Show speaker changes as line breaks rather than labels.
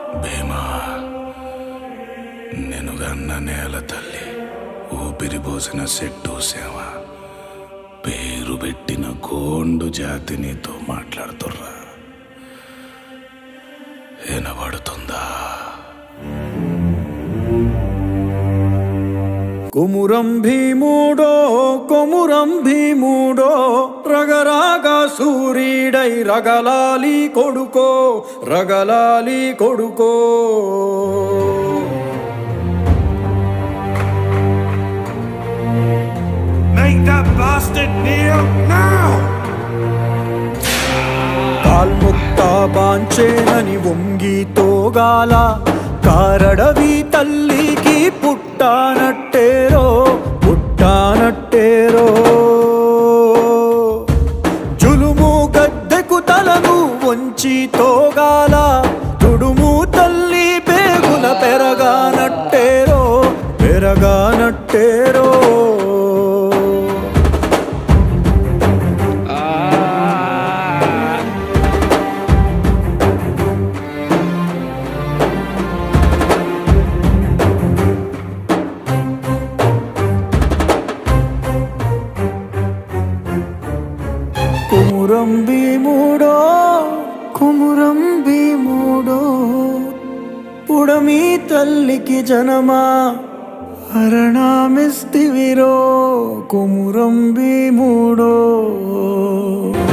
భీమా నెనుగన్న నేల తల్లి ఊపిరి పోసిన సెట్టు సేవ పేరు పెట్టిన గోండు జాతి నీతో మాట్లాడుతుర్రా వినబడుతుందా
కుమురం భీముడో కొమురం భీముడో రగరాగ సూర్యుడై రగలాలి కొడుకో రగలాలి కొడుకో
Make that bastard kneel now!
కాల్ముక్త బాంచేనని వంగి తోగాల కారడవి తల్లికి పుట్టానట్టేరో పుట్టానట్టేరో జులుము గద్దెకు తలను వంచి తోగాల తుడుము తల్లి పేగుల పెరగానట్టేరో పెరగానట్టేరో కుమురం భీముడో కుమురం భీముడో పుడమి తల్లికి జనమా హరణమిస్తివిరో కుమురం భీముడో